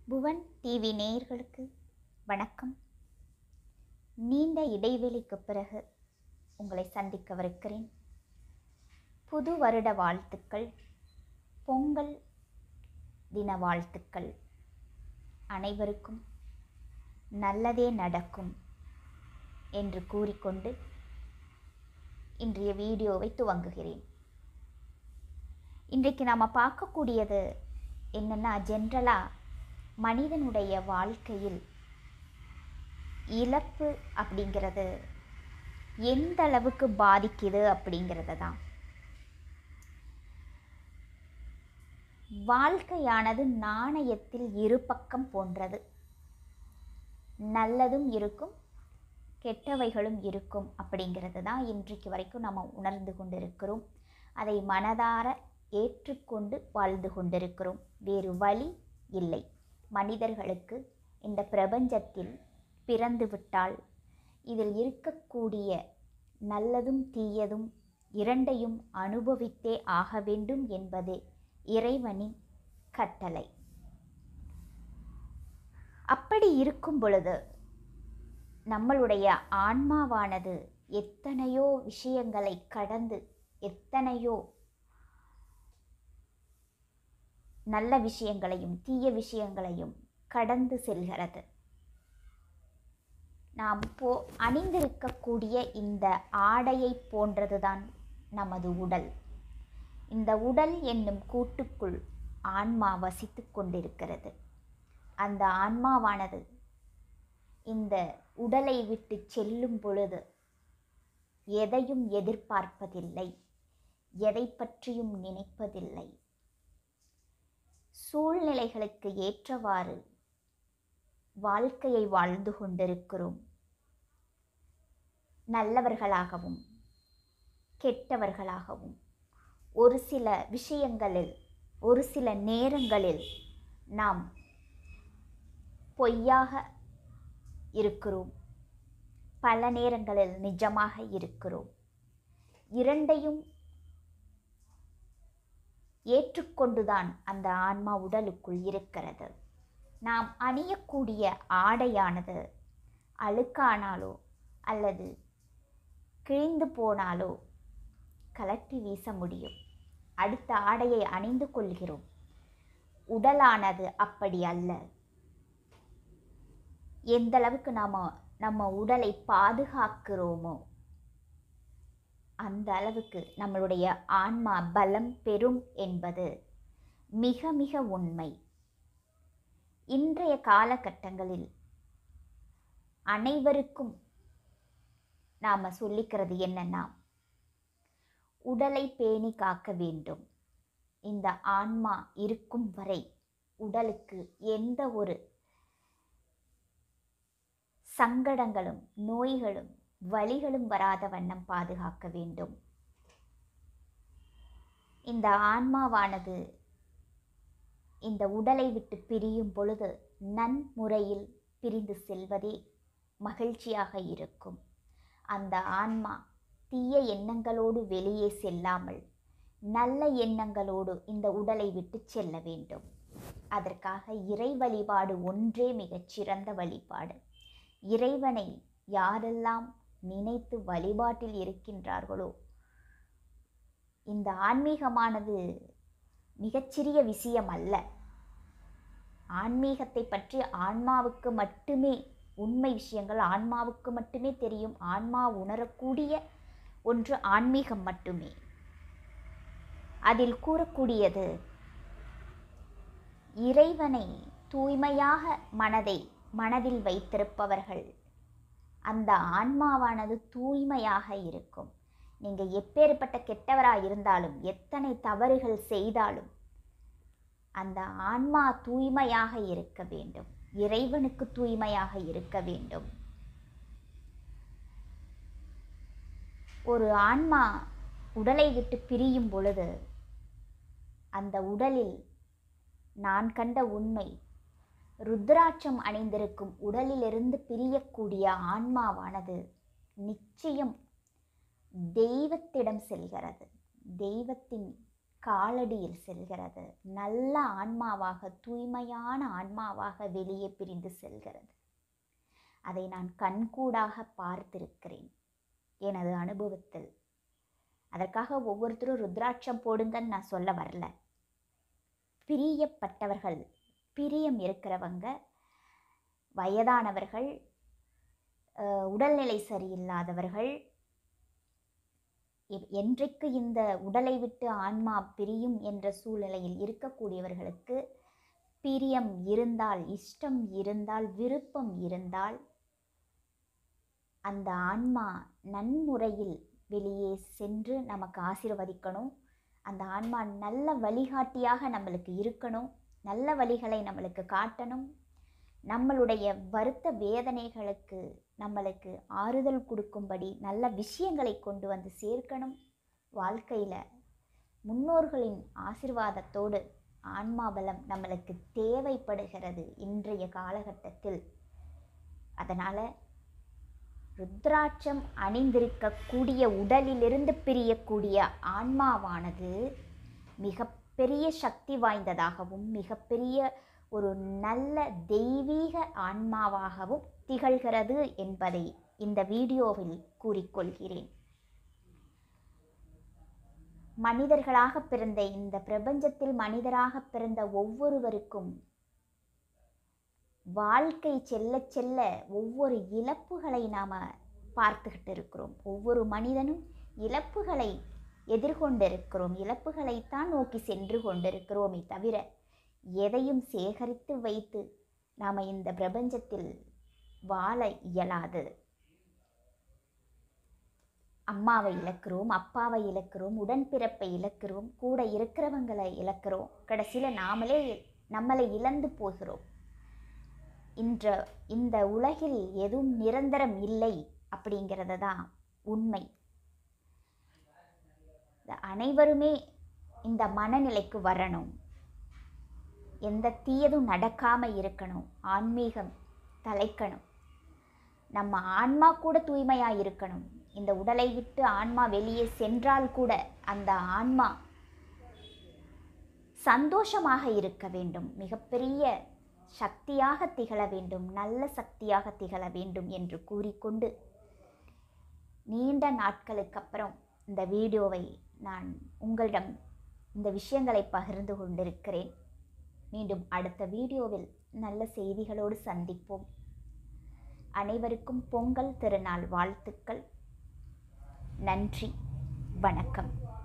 Bhuvan TV நேயர்களுக்கு வணக்கம் நீண்ட இடைவெளிக்கு பிறகு உங்களை சந்திக்கவிருக்கிறேன் புது வருட வாழ்த்துக்கள் பொங்கல் தின வாழ்த்துக்கள் அனைவருக்கும் நல்லதே நடக்கும் என்று கூறிக்கொண்டு இன்றைய வீடியோவை துவங்குகிறேன் இன்றைக்கு நாம் பார்க்கக்கூடியது என்னென்னா ஜென்ரலாக மனிதனுடைய வாழ்க்கையில் இழப்பு அப்படிங்கிறது எந்த அளவுக்கு பாதிக்குது அப்படிங்கிறது தான் வாழ்க்கையானது நாணயத்தில் இரு பக்கம் போன்றது நல்லதும் இருக்கும் கெட்டவைகளும் இருக்கும் அப்படிங்கிறது தான் இன்றைக்கு வரைக்கும் நம்ம உணர்ந்து கொண்டிருக்கிறோம் அதை மனதார ஏற்றுக்கொண்டு வாழ்ந்து கொண்டிருக்கிறோம் வேறு வழி இல்லை மனிதர்களுக்கு இந்த பிரபஞ்சத்தில் பிறந்து விட்டால் இதில் இருக்கக்கூடிய நல்லதும் தீயதும் இரண்டையும் அனுபவித்தே ஆக வேண்டும் என்பது இறைவனின் கட்டளை அப்படி இருக்கும் பொழுது நம்மளுடைய ஆன்மாவானது எத்தனையோ விஷயங்களை கடந்து எத்தனையோ நல்ல விஷயங்களையும் தீய விஷயங்களையும் கடந்து செல்கிறது நாம் போ அணிந்திருக்கக்கூடிய இந்த ஆடையை போன்றதுதான் நமது உடல் இந்த உடல் என்னும் கூட்டுக்குள் ஆன்மா வசித்து கொண்டிருக்கிறது அந்த ஆன்மாவானது இந்த உடலை விட்டு செல்லும் பொழுது எதையும் எதிர்பார்ப்பதில்லை எதை பற்றியும் நினைப்பதில்லை சூழ்நிலைகளுக்கு ஏற்றவாறு வாழ்க்கையை வாழ்ந்து கொண்டிருக்கிறோம் நல்லவர்களாகவும் கெட்டவர்களாகவும் ஒரு சில விஷயங்களில் ஒரு சில நேரங்களில் நாம் பொய்யாக இருக்கிறோம் பல நேரங்களில் நிஜமாக இருக்கிறோம் இரண்டையும் ஏற்றுக்கொண்டுதான் அந்த ஆன்மா உடலுக்குள் இருக்கிறது நாம் அணியக்கூடிய ஆடையானது அழுக்கானாலோ அல்லது கிழிந்து போனாலோ கலட்டி வீச முடியும் அடுத்த ஆடையை அணிந்து கொள்கிறோம் உடலானது அப்படி அல்ல எந்த அளவுக்கு நாம் நம்ம உடலை பாதுகாக்கிறோமோ அந்த அளவுக்கு நம்மளுடைய ஆன்மா பலம் பெறும் என்பது மிக மிக உண்மை இன்றைய காலகட்டங்களில் அனைவருக்கும் நாம் சொல்லிக்கிறது என்னன்னா உடலை பேணி காக்க வேண்டும் இந்த ஆன்மா இருக்கும் வரை உடலுக்கு எந்த ஒரு சங்கடங்களும் நோய்களும் வலிகளும் வராத வண்ணம் பாதுகாக்க வேண்டும் இந்த ஆன்மாவானது இந்த உடலை விட்டு பிரியும் பொழுது நன்முறையில் பிரிந்து செல்வதே மகிழ்ச்சியாக இருக்கும் அந்த ஆன்மா தீய எண்ணங்களோடு வெளியே செல்லாமல் நல்ல எண்ணங்களோடு இந்த உடலை விட்டு செல்ல வேண்டும் அதற்காக இறை வழிபாடு ஒன்றே மிகச்சிறந்த வழிபாடு இறைவனை யாரெல்லாம் நினைத்து வழிபாட்டில் இருக்கின்றார்களோ இந்த ஆன்மீகமானது மிகச்சிறிய விஷயம் அல்ல ஆன்மீகத்தை பற்றி ஆன்மாவுக்கு மட்டுமே உண்மை விஷயங்கள் ஆன்மாவுக்கு மட்டுமே தெரியும் ஆன்மா உணரக்கூடிய ஒன்று ஆன்மீகம் மட்டுமே அதில் கூறக்கூடியது இறைவனை தூய்மையாக மனதை மனதில் வைத்திருப்பவர்கள் அந்த ஆன்மாவானது தூய்மையாக இருக்கும் நீங்கள் எப்பேற்பட்ட கெட்டவராக இருந்தாலும் எத்தனை தவறுகள் செய்தாலும் அந்த ஆன்மா தூய்மையாக இருக்க வேண்டும் இறைவனுக்கு தூய்மையாக இருக்க வேண்டும் ஒரு ஆன்மா உடலை விட்டு பிரியும் பொழுது அந்த உடலில் நான் கண்ட உண்மை ருத்ராட்சம் அணிந்திருக்கும் உடலிலிருந்து பிரியக்கூடிய ஆன்மாவானது நிச்சயம் தெய்வத்திடம் செல்கிறது தெய்வத்தின் காலடியில் செல்கிறது நல்ல ஆன்மாவாக தூய்மையான ஆன்மாவாக வெளியே பிரிந்து செல்கிறது அதை நான் கண்கூடாக பார்த்திருக்கிறேன் எனது அனுபவத்தில் அதற்காக ஒவ்வொருத்தரும் ருத்ராட்சம் போடுங்கன்னு நான் சொல்ல வரல பிரியப்பட்டவர்கள் பிரியம் இருக்கிறவங்க வயதானவர்கள் அஹ், உடல்நிலை சரியில்லாதவர்கள் எ- என்றைக்கு இந்த உடலை விட்டு ஆன்மா பிரியும் என்ற சூழ்நிலையில் இருக்கக்கூடியவர்களுக்கு பிரியம் இருந்தால் இஷ்டம் இருந்தால் விருப்பம் இருந்தால் அந்த ஆன்மா நன்முறையில் வெளியே சென்று நமக்கு ஆசீர்வதிக்கணும் அந்த ஆன்மா நல்ல வழிகாட்டியாக நம்மளுக்கு இருக்கணும் நல்ல வழிகளை நம்மளுக்கு காட்டணும் நம்மளுடைய வருத்த வேதனைகளுக்கு நம்மளுக்கு ஆறுதல் கொடுக்கும்படி நல்ல விஷயங்களை கொண்டு வந்து சேர்க்கணும் வாழ்க்கையில் முன்னோர்களின் ஆசிர்வாதத்தோடு ஆன்மா பலம் நம்மளுக்கு தேவைப்படுகிறது இன்றைய காலகட்டத்தில் அதனால் ருத்ராட்சம் அணிந்திருக்கக்கூடிய உடலிலிருந்து பிரியக்கூடிய ஆன்மாவானது மிகப்பெரிய சக்தி வாய்ந்ததாகவும் மிகப்பெரிய ஒரு நல்ல தெய்வீக ஆன்மாவாகவும் திகழ்கிறது என்பதை இந்த வீடியோவில் கூறிக்கொள்கிறேன் மனிதர்களாக பிறந்த இந்த பிரபஞ்சத்தில் மனிதராக பிறந்த ஒவ்வொருவருக்கும் வாழ்க்கை செல்ல செல்ல ஒவ்வொரு இழப்புகளை நாம் பார்த்துக்கிட்டு இருக்கிறோம் ஒவ்வொரு மனிதனும் இழப்புகளை எதிர்கொண்டிருக்கிறோம் இழப்புகளைத்தான் நோக்கி சென்று கொண்டிருக்கிறோமே தவிர எதையும் சேகரித்து வைத்து நாம் இந்த பிரபஞ்சத்தில் வாழ இயலாது அம்மாவை இழக்கிறோம் அப்பாவை இழக்கிறோம் உடன்பிறப்பை இழக்கிறோம் கூட இருக்கிறவங்களை இழக்கிறோம் கடைசியில் நாமளே நம்மளை இழந்து போகிறோம் இன்ற இந்த உலகில் எதுவும் நிரந்தரம் இல்லை அப்படிங்கிறது தான் உண்மை இந்த அனைவருமே இந்த மனநிலைக்கு வரணும் எந்த தீயதும் நடக்காம இருக்கணும் ஆன்மீகம் தலைக்கணும் நம்ம ஆன்மா கூட தூய்மையா இருக்கணும் இந்த உடலை விட்டு ஆன்மா வெளியே சென்றால் கூட அந்த ஆன்மா சந்தோஷமாக இருக்க வேண்டும் மிகப்பெரிய சக்தியாக திகழ வேண்டும் நல்ல சக்தியாக திகழ வேண்டும் என்று கூறிக்கொண்டு நீண்ட நாட்களுக்கு அப்புறம் இந்த வீடியோவை நான் உங்களிடம் இந்த விஷயங்களை பகிர்ந்து கொண்டிருக்கிறேன் மீண்டும் அடுத்த வீடியோவில் நல்ல செய்திகளோடு சந்திப்போம் அனைவருக்கும் பொங்கல் திருநாள் வாழ்த்துக்கள் நன்றி வணக்கம்